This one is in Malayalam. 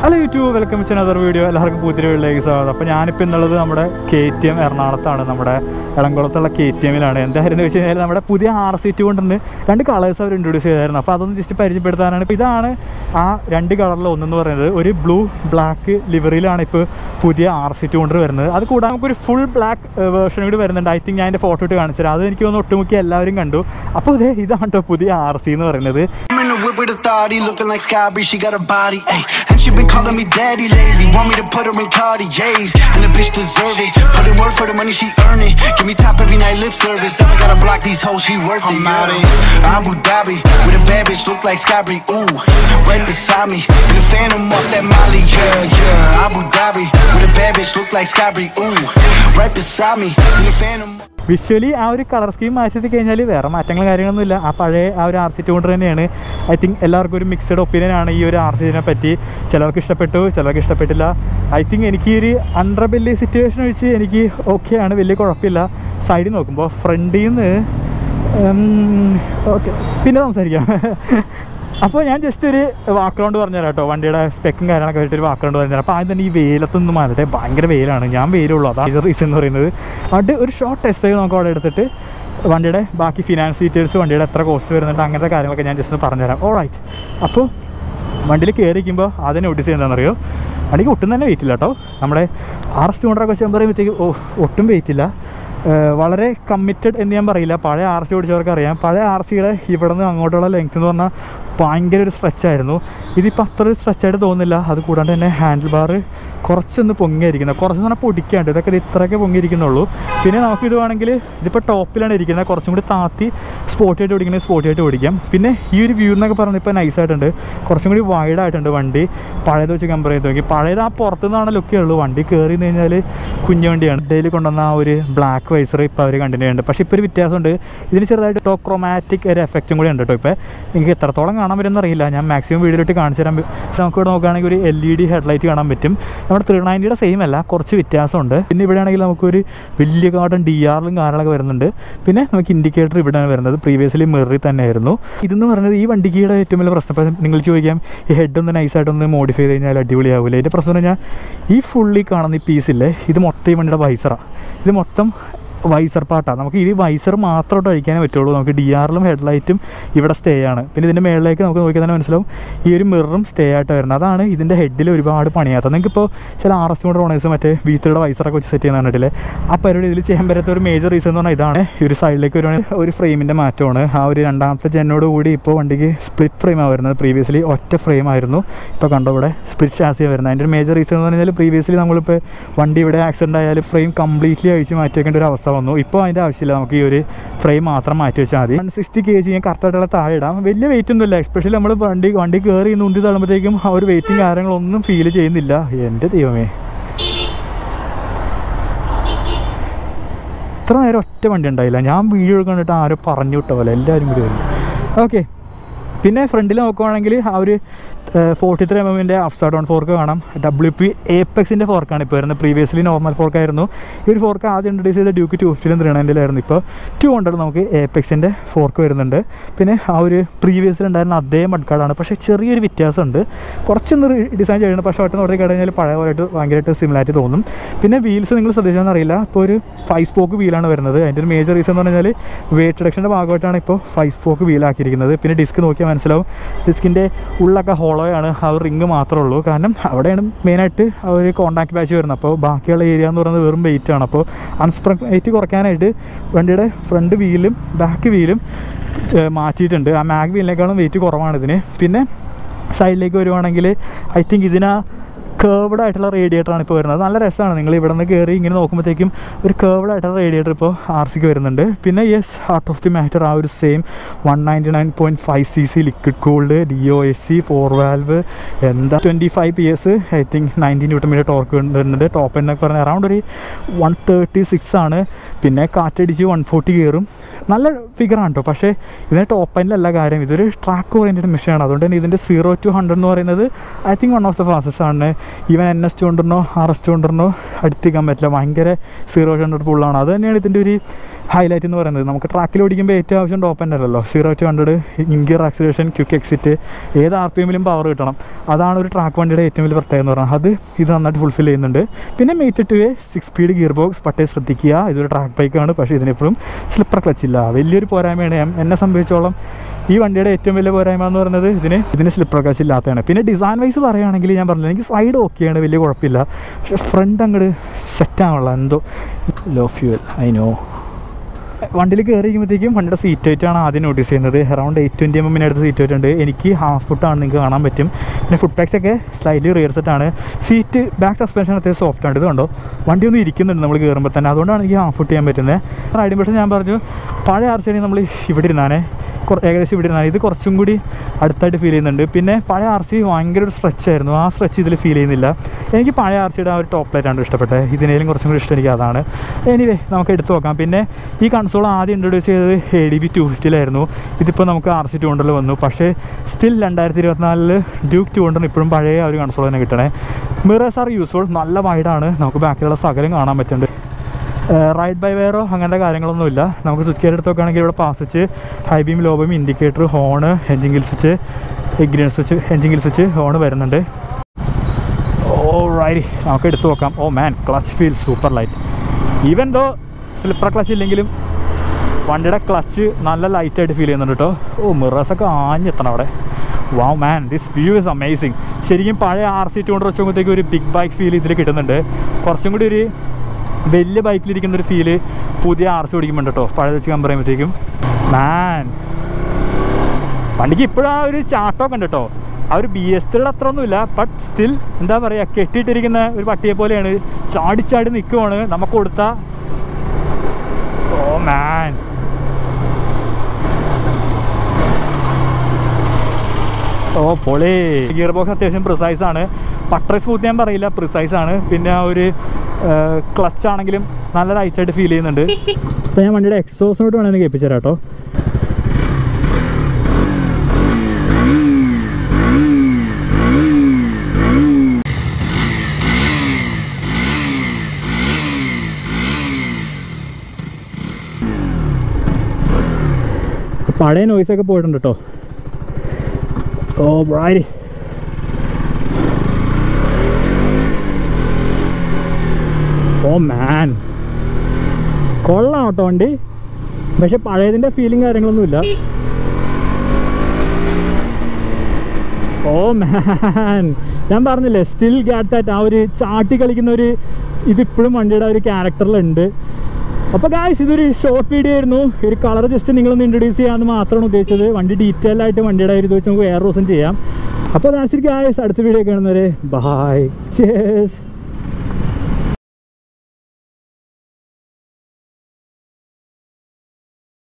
Hello YouTube welcome to another video എല്ലാവർക്കും പുതിയ വീട്ടിലേക്ക് സ്വാഗതം അപ്പോൾ ഞാനിപ്പോൾ ഇന്നുള്ളത് നമ്മുടെ കെ ടി എം എറണാകുളത്താണ് നമ്മുടെ ഇളംകുളത്തുള്ള കെ ടി എമ്മിലാണ് എന്തായിരുന്നു വെച്ച് കഴിഞ്ഞാൽ നമ്മുടെ പുതിയ ആർ സി ടു കൊണ്ടുണ്ട് രണ്ട് കളേഴ്സ് അവർ ഇൻട്രൊഡ്യൂസ് ചെയ്തായിരുന്നു അപ്പോൾ അതൊന്ന് ജസ്റ്റ് പരിചയപ്പെടുത്താനാണ് ഇപ്പോൾ ഇതാണ് ആ രണ്ട് കളറിൽ ഒന്നെന്ന് പറയുന്നത് ഒരു ബ്ലൂ ബ്ലാക്ക് ലിവറിയിലാണ് ഇപ്പോൾ പുതിയ ആർ സി ടു കൊണ്ട് വരുന്നത് അത് കൂടാതെ നമുക്കൊരു ഫുൾ ബ്ലാക്ക് വേർഷൻ കൂടി വരുന്നുണ്ട് ഐ തിങ്ക് ഞാൻ എൻ്റെ ഫോട്ടോ ഇട്ട് കാണിച്ചു തരാം അത് എനിക്ക് തോന്നുന്നു ഒട്ടുമുക്കി എല്ലാവരും കണ്ടു അപ്പോൾ ഇതേ ഇതാണ് കേട്ടോ പുതിയ ആർ സി എന്ന് പറയുന്നത് I'm in the whip with authority, looking like Sky Bree, she got a body, ayy. And she been calling me daddy lately, want me to put her in Cartier's, and the bitch deserve it. Put in work for the money she earn it. Give me top every night, lip service. Never gotta block these hoes, she worth it. I'm out in Abu Dhabi with a bad bitch, look like Sky Bree, ooh, right beside me. In the phantom off that Molly, yeah, yeah. Abu Dhabi with a bad bitch, look like Sky Bree, ooh, right beside me. In the phantom. Visually ആ ഒരു കളർ സ്കീം മാറ്റി കഴിഞ്ഞാൽ വേറെ മാറ്റങ്ങൾ കാര്യങ്ങളൊന്നുമില്ല ആ പഴയ ആ ഒരു ആർ സി കൊണ്ട് തന്നെയാണ് ഐ തിങ്ക് എല്ലാവർക്കും ഒരു മിക്സഡ് ഒപ്പീനിയൻ ആണ് ഈ ഒരു ആർ സിനെ പറ്റി ചിലർക്ക് ഇഷ്ടപ്പെട്ടു ചിലർക്ക് ഇഷ്ടപ്പെട്ടില്ല ഐ തിങ്ക് എനിക്ക് ഈ ഒരു അണ്ടർബെല്ലി സിറ്റുവേഷൻ വെച്ച് എനിക്ക് ഓക്കെയാണ് വലിയ കുഴപ്പമില്ല സൈഡിൽ നോക്കുമ്പോൾ ഫ്രണ്ടിൽ നിന്ന് ഓക്കെ പിന്നെ സംസാരിക്കാം അപ്പോൾ ഞാൻ ജസ്റ്റ് ഒരു വാക്കറൗണ്ട് പറഞ്ഞുതരാം കേട്ടോ വണ്ടിയുടെ സ്പെക്കും കാര്യങ്ങളൊക്കെ ആയിട്ട് ഒരു വാക്കറൗണ്ട് പറഞ്ഞുതരാം അപ്പോൾ ആദ്യം തന്നെ ഈ വെയിലത്തൊന്നും മാറട്ടെ ഭയങ്കര വെയിലാണ് ഞാൻ വെയിലുള്ളൂ അതാണ് റീസൺ എന്ന് പറയുന്നത് അത് ഒരു ഷോർട്ട് ടെസ്റ്റ് ഡ്രൈവ് നമുക്ക് അവിടെ എടുത്തിട്ട് വണ്ടിയുടെ ബാക്കി ഫിനാൻസ് ഡീറ്റെയിൽസ് വണ്ടിയുടെ എത്ര കോസ്റ്റ് വരുന്നുണ്ട് അങ്ങനത്തെ കാര്യങ്ങളൊക്കെ ഞാൻ ജസ്റ്റ് ഒന്ന് പറഞ്ഞുതരാം ഓ റൈറ്റ് അപ്പോൾ വണ്ടിയിൽ കയറിക്കുമ്പോൾ ആദ്യം നോട്ടീസ് ചെയ്യുന്നതെന്നറിയോ വണ്ടിക്ക് ഒട്ടും തന്നെ വെയിറ്റ് ഇല്ല കേട്ടോ നമ്മുടെ ആർ എസ് ടു ഹൺഡ്രഡ് ഒക്കെ പറയുമ്പോഴത്തേക്ക് ഓ ഒട്ടും വെയിറ്റ് ഇല്ല ഏഹ് വളരെ കമ്മിറ്റഡ് എന്ന് ഞാൻ പറയില്ല പഴയ ആർ സി ഓടിച്ചവർക്ക് അറിയാം പഴയ ആർ സിയുടെ ഇവിടെ നിന്ന് അങ്ങോട്ടുള്ള ലെങ്ത് എന്ന് പറഞ്ഞാൽ ഭയങ്കര ഒരു സ്ട്രെച്ച് ആയിരുന്നു ഇതിപ്പോൾ അത്ര ഒരു സ്ട്രെച്ചായിട്ട് തോന്നുന്നില്ല അത് കൂടാണ്ട് തന്നെ ഹാൻഡിൽ ബാർ കുറച്ചൊന്ന് പൊങ്ങിയിരിക്കുന്നത് കുറച്ചെന്ന് പറഞ്ഞാൽ പൊടിക്കാണ്ട് ഇതൊക്കെ ഇത് ഇത്രയൊക്കെ പൊങ്ങിയിരിക്കുന്നുള്ളൂ പിന്നെ നമുക്ക് ഇത് വേണമെങ്കിൽ ഇതിപ്പോൾ ടോപ്പിലാണ് ഇരിക്കുന്നത് കുറച്ചും കൂടി താത്തി സ്പോർട്ടിയായിട്ട് ഓടിക്കണമെങ്കിൽ സ്പോർട്ടിയായിട്ട് ഓടിക്കാം പിന്നെ ഈ ഒരു വ്യൂ എന്നൊക്കെ പറഞ്ഞാൽ ഇപ്പോൾ നൈസായിട്ടുണ്ട് കുറച്ചും കൂടി wide ആയിട്ടുണ്ട് വണ്ടി പഴയത് വെച്ച് കമ്പയർ ചെയ്ത് നോക്കി പഴയത് ആ പുറത്തു നിന്നാണ് ലുക്കേ ഉള്ളൂ വണ്ടി കയറി നിന്ന് കഴിഞ്ഞാൽ കുഞ്ഞു വണ്ടിയാണ് ഡെയിലി കൊണ്ടുവന്ന ആ ഒരു ബ്ലാക്ക് വൈസർ ഇപ്പോൾ അവർ കണ്ടിന്യൂ ചെയ്യുന്നുണ്ട് പക്ഷേ ഇപ്പോൾ ഒരു വ്യത്യാസമുണ്ട് ഇതിന് ചെറുതായിട്ട് ടോ ക്രോമാറ്റിക് ഒരു എഫക്റ്റും കൂടി ഉണ്ട് കേട്ടോ ഇപ്പോൾ നിങ്ങൾക്ക് എത്രത്തോളം കാണാൻ പറ്റുമെന്ന് അറിയില്ല ഞാൻ മാക്സിമം വീഡിയോയിലിട്ട് കാണിച്ചു തരാൻ പറ്റും നമുക്ക് ഇവിടെ നോക്കുകയാണെങ്കിൽ ഒരു എൽ ഇ ഡി ഹെഡ്ലൈറ്റ് കാണാൻ പറ്റും നമ്മുടെ ത്രീ നയൻറ്റിയുടെ സെയിം അല്ല കുറച്ച് വ്യത്യാസമുണ്ട് പിന്നെ ഇവിടെ ആണെങ്കിൽ നമുക്കൊരു വലിയ കാർഡൻ ഡി ആറിലും കാര്യങ്ങളൊക്കെ വരുന്നുണ്ട് പിന്നെ നമുക്ക് ഇൻഡിക്കേറ്റർ ഇവിടെയാണ് വരുന്നത് പ്രീവിയസ്ലി മെറിൽ തന്നെയായിരുന്നു ഇതെന്ന് പറയുന്നത് ഈ വണ്ടിയുടെ ഏറ്റവും വലിയ പ്രശ്നം ഇപ്പം നിങ്ങൾ ചോദിക്കാം ഈ ഹെഡ് ഒന്ന് നൈസായിട്ടൊന്ന് മോഡിഫൈ ചെയ്ത് കഴിഞ്ഞാൽ അടിപൊളിയാവില്ല ഇതിൻ്റെ പ്രശ്നം എന്ന് പറഞ്ഞാൽ ഈ ഫുള്ളി കാണുന്ന ഈ പീസില്ലേ ഇത് മൊത്തം ഈ വണ്ടിയുടെ വൈസറാണ് ഇത് മൊത്തം വൈസർ പാട്ടാണ് നമുക്ക് ഈ വൈസർ മാത്രമായിട്ട് അഴിക്കാനേ പറ്റുള്ളൂ നമുക്ക് ഡി ആറിലും ഹെഡ്ലൈറ്റും ഇവിടെ സ്റ്റേ ആണ് പിന്നെ ഇതിൻ്റെ മേളിലേക്ക് നമുക്ക് നോക്കിയാൽ തന്നെ മനസ്സിലാവും ഈ ഒരു മിററും സ്റ്റേ ആയിട്ട് വരുന്നത് അതാണ് ഇതിൻ്റെ ഹെഡിൽ ഒരുപാട് പണിയാത്തത് നിങ്ങൾക്കിപ്പോൾ ചില ആർ എസ് കൊണ്ട് ഓണേഴ്സ് മറ്റേ വീത്തിയുടെ വൈസറൊക്കെ വെച്ച് സെറ്റ് ചെയ്യുന്ന കണ്ടിട്ടില്ലേ ആ പരിപാടി ഇതിൽ ചെയ്യാൻ പറ്റാത്ത ഒരു മേജർ റീസൺ എന്ന് പറഞ്ഞാൽ ഇതാണ് ഈ ഒരു സൈഡിലേക്ക് വരുവാണെങ്കിൽ ഒരു ഫ്രെയിമിൻ്റെ മാറ്റമാണ് ആ ഒരു രണ്ടാമത്തെ ജെന്നോട് കൂടി ഇപ്പോൾ വണ്ടിക്ക് സ്പ്ലിറ്റ് ഫ്രെയിമാണ് വരുന്നത് പ്രീവിയസ്ലി ഒറ്റ ഫ്രെയിം ആയിരുന്നു ഇപ്പോൾ കണ്ടോ ഇവിടെ സ്പ്ലിറ്റ് ചാസിയാണ് വരുന്നത് അതിൻ്റെ ഒരു മേജർ റീസൺ എന്ന് പറഞ്ഞാൽ പ്രീവിയസ്ലി നമ്മളിപ്പോൾ വണ്ടി ഇവിടെ ആക്സിഡൻ്റ് ആയാലും ഫ്രെയിം കംപ്ലീറ്റ്ലി അഴിച്ച് മാറ്റി വെക്കേണ്ട ഒരു അവസ്ഥ വന്നു ഇപ്പോൾ അതിൻ്റെ ആവശ്യമില്ല നമുക്ക് ഈ ഒരു ഫ്രെയിം മാത്രം മാറ്റി വെച്ചാൽ മതി വൺ സിക്സ്റ്റി കെ ജി ഞാൻ കറക്റ്റായിട്ടുള്ള താഴെ ഇടാം വലിയ വെയിറ്റ് ഒന്നുമില്ല എസ്പെഷ്യലി നമ്മൾ വണ്ടി വണ്ടി കയറി ഉന്തി തള്ളുമ്പോഴത്തേക്കും ആ ഒരു വെയിറ്റും കാര്യങ്ങളൊന്നും ഫീൽ ചെയ്യുന്നില്ല എൻ്റെ ദൈവമേ ഇത്ര നേരം ഒറ്റ വണ്ടി ഉണ്ടായില്ല ഞാൻ വീഡിയോ കണ്ടിട്ട് ആരോ പറഞ്ഞു വിട്ട പോലെ എല്ലാവരും കൂടി വരും ഓക്കെ പിന്നെ ഫ്രണ്ടിൽ നോക്കുവാണെങ്കിൽ ആ ഒരു ഫോർട്ടി ത്രീ എം എമ്മിൻ്റെ അപ്സൈഡ് ഡൗൺ ഫോർക്ക് കാണാം ഡബ്ല്യു പി ഏപ്പെക്സിൻ്റെ ഫോർക്കാണ് ഇപ്പോൾ വരുന്നത് പ്രീവിയസ്ലി നോർമൽ ഫോർക്കായിരുന്നു ഈ ഒരു ഫോർക്ക് ആദ്യം ഇൻട്രൊഡ്യൂസ് ചെയ്ത ഡ്യൂക്ക് ടു ഫിഫ്റ്റിലും ത്രീ നയൻറ്റിലായിരുന്നു ഇപ്പോൾ ടു ഹൺഡ്രഡ് നമുക്ക് ഏപ്പെക്സിൻ്റെ ഫോർക്ക് വരുന്നുണ്ട് പിന്നെ ആ ഒരു പ്രീവിയസിൽ ഉണ്ടായിരുന്ന അതേ മഡ്കാർഡാണ് പക്ഷേ ചെറിയൊരു വ്യത്യാസമുണ്ട് കുറച്ചൊന്ന് ഡിസൈൻ ചെയ്യണം പക്ഷേ ഒറ്റ നോട്ടി കഴിഞ്ഞാൽ പഴയ പോലെയായിട്ട് ഭയങ്കരമായിട്ട് സിമിലായിട്ട് തോന്നും പിന്നെ വീൽസ് നിങ്ങൾ ശ്രദ്ധിച്ചാൽ അറിയില്ല ഇപ്പോൾ ഒരു ഫൈവ് സ്പോക്ക് വീലാണ് വരുന്നത് അതിൻ്റെ ഒരു മേജർ റീസൺ എന്ന് പറഞ്ഞാൽ വെയിറ്റ് റിഡക്ഷൻ്റെ ഭാഗമായിട്ടാണ് ഇപ്പോൾ ഫൈവ് സ്പോക്ക് വീലാക്കിയിരിക്കുന്നത് പിന്നെ ഡിസ്ക് നോക്കിയാൽ മനസ്സിലാവും ഡിസ്കിൻ്റെ ഉള്ളൊക്കെ ഹോളോ ആണ് ആ ഒരു റിങ് മാത്രമേ ഉള്ളൂ കാരണം അവിടെയാണ് മെയിനായിട്ട് ആ ഒരു കോണ്ടാക്ട് ബാച്ച് വരുന്നത് അപ്പോൾ ബാക്കിയുള്ള ഏരിയ എന്ന് പറയുന്നത് വെറും വെയിറ്റ് ആണ് അപ്പോൾ അൺസ്പ്രങ് വെയിറ്റ് കുറയ്ക്കാനായിട്ട് വണ്ടിയുടെ ഫ്രണ്ട് വീലും ബാക്ക് വീലും മാറ്റിയിട്ടുണ്ട് ആ മാഗ് വീലിനേക്കാളും വെയിറ്റ് കുറവാണ് ഇതിന് പിന്നെ സൈഡിലേക്ക് വരുവാണെങ്കിൽ ഐ തിങ്ക് ഇതിനാ കേർവ്ഡ് ആയിട്ടുള്ള റേഡിയേറ്ററാണ് ഇപ്പോൾ വരുന്നത് നല്ല രസമാണ് നിങ്ങൾ ഇവിടെ നിന്ന് കയറി ഇങ്ങനെ നോക്കുമ്പോഴത്തേക്കും ഒരു കേർവ്ഡ് ആയിട്ടുള്ള റേഡിയേറ്റർ ഇപ്പോൾ ആർ സിക്ക് വരുന്നുണ്ട് പിന്നെ yes heart of the matter ആ ഒരു same one ninety nine point five C C liquid cooled D O S C four valve എന്താ twenty five P S I think nineteen newton meter torque വരുന്നുണ്ട് ടോപ്പ് എന്നൊക്കെ പറഞ്ഞാൽ അറൗണ്ട് ഒരു വൺ തേർട്ടി സിക്സ് ആണ് പിന്നെ കാറ്റടിച്ച് വൺ ഫോർട്ടി കയറും നല്ല ഫിഗറാണ് കേട്ടോ പക്ഷേ ഇതിൻ്റെ ടോപ്പ് എൻഡിലല്ല കാര്യം ഇതൊരു ട്രാക്ക് ഓറിയൻറ്റഡ് മെഷീനാണ് അതുകൊണ്ട് തന്നെ ഇതിൻ്റെ സീറോ ടു ഹൺഡ്രഡ് എന്ന് പറയുന്നത് I think one of the fastest ആണ് ഈവൻ എൻ എസ് ടു ഹൺഡ്രഡിനോ ആർ എസ് ടു ഹൺഡ്രഡിനോ അടുത്തേക്കാൻ പറ്റില്ല ഭയങ്കര സീറോ ഹൺഡ്രഡ് പുള്ളാണ് അത് തന്നെയാണ് ഇതിൻ്റെ ഒരു ഹൈലൈറ്റ് എന്ന് പറയുന്നത് നമുക്ക് ട്രാക്കിൽ ഓടിക്കുമ്പോൾ ഏറ്റവും ആവശ്യം ടോപ്പ് തന്നെ അല്ലല്ലോ zero two hundred in gear acceleration quick exit ഏത് ആർ പി എമ്മിലും പവർ കിട്ടണം അതാണ് ഒരു ട്രാക്ക് വണ്ടിയുടെ ഏറ്റവും വലിയ പ്രത്യേകത എന്ന് പറഞ്ഞാൽ അത് ഇത് നന്നായിട്ട് ഫുൾഫിൽ ചെയ്യുന്നുണ്ട് പിന്നെ meet to way six speed gear box പട്ടേ ശ്രദ്ധിക്കുക ഇതൊരു ട്രാക്ക് ബൈക്കാണ് പക്ഷേ ഇതിനെപ്പോഴും സ്ലിപ്പർ ക്ലച്ച് ഇല്ല വലിയൊരു പോരായ്മയാണ് ഞാൻ- എന്നെ സംബന്ധിച്ചോളം ഈ വണ്ടിയുടെ ഏറ്റവും വലിയ പോരായ്മ എന്ന് പറയുന്നത് ഇതിന് ഇതിന് സ്ലിപ്പർ ക്ലച്ച് ഇല്ലാത്തതാണ് പിന്നെ ഡിസൈൻ വൈസ് പറയുകയാണെങ്കിൽ ഞാൻ പറഞ്ഞില്ല എനിക്ക് സൈഡ് ഓക്കെയാണ് വലിയ കുഴപ്പമില്ല പക്ഷേ ഫ്രണ്ട് അങ്ങോട്ട് സെറ്റാണുള്ള എന്തോ ലോ ഫ്യൂവൽ ഐ നോ വണ്ടിയിൽ കയറിയിരിക്കുമ്പോഴത്തേക്കും വണ്ടിയുടെ സീറ്റ് ഹൈറ്റ് ആണ് ആദ്യം നോട്ടീസ് ചെയ്യുന്നത് അറൗണ്ട് എയ്റ്റ് ട്വൻറ്റി എം എമ്മിന് അടുത്ത് സീറ്റ് ഹൈറ്റ് ഉണ്ട് എനിക്ക് ഹാഫ് ഫുട്ടാണ് നിങ്ങൾക്ക് കാണാൻ പറ്റും പിന്നെ ഫുഡ് പാക്സ് ഒക്കെ സ്ലൈറ്റ്ലി റിയർ സെറ്റാണ് സീറ്റ് ബാക്ക് സസ്പെൻഷൻ അത്യാവശ്യം സോഫ്റ്റ് ആണ് ഇത് കണ്ടോ വണ്ടി ഒന്ന് ഇരിക്കുന്നുണ്ട് നമ്മൾ കയറുമ്പോൾ തന്നെ അതുകൊണ്ടാണ് എനിക്ക് ഹാഫ് ഫുട്ട് ചെയ്യാൻ പറ്റുന്നത് റൈഡിംഗ് പക്ഷേ ഞാൻ പറഞ്ഞു പഴയ ആർച്ചടി നമ്മൾ ഇവിടെ ഇരുന്നാനേ കുറ- ഏകദേശം ഇവിടെ ഇരുന്നാൽ ഇത് കുറച്ചും കൂടി അടുത്തായിട്ട് ഫീൽ ചെയ്യുന്നുണ്ട് പിന്നെ പഴയ ആർ സി ഭയങ്കര ഒരു സ്ട്രെച്ച് ആയിരുന്നു ആ സ്ട്രെച്ച് ഇതിൽ ഫീൽ ചെയ്യുന്നില്ല എനിക്ക് പഴയ ആർ സിയുടെ ആ ഒരു ടോപ്പ് ലൈറ്റാണ് ഇഷ്ടപ്പെട്ടത് ഇതിനേലും കുറച്ചും കൂടി ഇഷ്ടം എനിക്ക് അതാണ് എനിവേ നമുക്ക് എടുത്തു നോക്കാം പിന്നെ ഈ കൺസോൾ ആദ്യം ഇൻട്രൊഡ്യൂസ് ചെയ്തത് എ ഡി ബി ടു ഫിഫ്റ്റിലായിരുന്നു ഇതിപ്പോൾ നമുക്ക് ആർ സി ടു ഹൺഡ്രഡിൽ വന്നു പക്ഷേ സ്റ്റിൽ രണ്ടായിരത്തി ഇരുപത്തിനാലില് ഡ്യൂക്ക് ടു ഹൺഡ്രഡ് ഇപ്പോഴും പഴയ ആ ഒരു കൺസോൾ തന്നെ കിട്ടണേ മിറേഴ്സ് ആർ യൂസ്ഫുൾ നല്ല വൈഡാണ് നമുക്ക് ബാക്കിലുള്ള സകലം കാണാൻ പറ്റുന്നുണ്ട് റൈഡ് ബൈ വെയറോ അങ്ങനത്തെ കാര്യങ്ങളൊന്നുമില്ല നമുക്ക് സ്വിച്ച് ഗിയർ എടുത്ത് നോക്കുകയാണെങ്കിൽ ഇവിടെ pass switch high beam low beam indicator horn engine kill switch green switch engine kill switch horn വരുന്നുണ്ട് ഓ റൈറ്റ് നമുക്ക് എടുത്തു നോക്കാം oh man clutch feel super light even though slipper clutch ഇല്ലെങ്കിലും വണ്ടിയുടെ ക്ലച്ച് നല്ല ലൈറ്റായിട്ട് ഫീൽ ചെയ്യുന്നുണ്ട് കേട്ടോ ഓ മിറേഴ്സൊക്കെ ആഞ്ഞെത്തണം അവിടെ wow man this view is amazing ശരിക്കും പഴയ ആർ സി ടു കൊണ്ട് വെച്ചുമ്പോഴത്തേക്ക് ഒരു ബിഗ് ബൈക്ക് ഫീൽ ഇതിൽ കിട്ടുന്നുണ്ട് കുറച്ചും കൂടി ഒരു വലിയ ബൈക്കിലിരിക്കുന്ന ഒരു ഫീല് പുതിയ ആർ സി ഓടിക്കുമ്പോൾ കേട്ടോ പഴയ വെച്ച് കമ്പയർ ചെയ്യുമ്പോഴത്തേക്കും മാൻ വണ്ടിക്ക് ഇപ്പോഴും ആ ഒരു ചാട്ടമൊക്കെ ഉണ്ട് കേട്ടോ ആ ഒരു ബി എസ് ടിയുടെ അത്ര ഒന്നുമില്ല ബട്ട് സ്റ്റിൽ എന്താ പറയുക കെട്ടിയിട്ടിരിക്കുന്ന ഒരു പട്ടിയെ പോലെയാണ് ചാടി ചാടി നിൽക്കുവാണ് നമുക്ക് കൊടുത്ത ഓ മാൻ ഓ പൊളി ഗിയർ ബോക്സ് അത്യാവശ്യം പ്രിസൈസ് ആണ് പട്ടർ സ്മൂത്ത് ഞാൻ പറയില്ല പ്രിസൈസ് ആണ് പിന്നെ ആ ഒരു ക്ലച്ച് ആണെങ്കിലും നല്ല ലൈറ്റായിട്ട് ഫീൽ ചെയ്യുന്നുണ്ട് അപ്പോൾ ഞാൻ വണ്ടിയുടെ എക്സോസിനോട്ട് വേണമെങ്കിൽ കേൾപ്പിച്ചു തരാം കേട്ടോ പഴയ നോയ്സൊക്കെ പോയിട്ടുണ്ട് കേട്ടോ ഓ ബ്രൈറ്റ് ഓ മാൻ കൊള്ളാം കേട്ടോ വണ്ടി പക്ഷെ പഴയതിൻ്റെ ഫീലിംഗ് കാര്യങ്ങളൊന്നുമില്ല ഓ മാൻ ഞാൻ പറഞ്ഞില്ലേ സ്റ്റിൽ ഗാറ്റ് ദാറ്റ് ആ ഒരു ചാട്ടി കളിക്കുന്ന ഒരു ഇതിപ്പോഴും വണ്ടിയുടെ ആ ഒരു ക്യാരക്ടറിലുണ്ട് അപ്പോൾ ഗായ്സ് ഇതൊരു ഷോർട്ട് വീഡിയോ ആയിരുന്നു ഒരു കളർ ജസ്റ്റ് നിങ്ങളൊന്ന് ഇൻട്രൊഡ്യൂസ് ചെയ്യാമെന്ന് മാത്രമാണ് ഉദ്ദേശിച്ചത് വണ്ടി ഡീറ്റെയിൽ ആയിട്ട് വണ്ടിയുടെ ഒരു ഇത് വെച്ച് നമുക്ക് വേറെ ദിവസം ചെയ്യാം അപ്പോൾ ഗായ്സ് അടുത്ത വീഡിയോ കാണുന്നവരെ ബൈ ചേസ്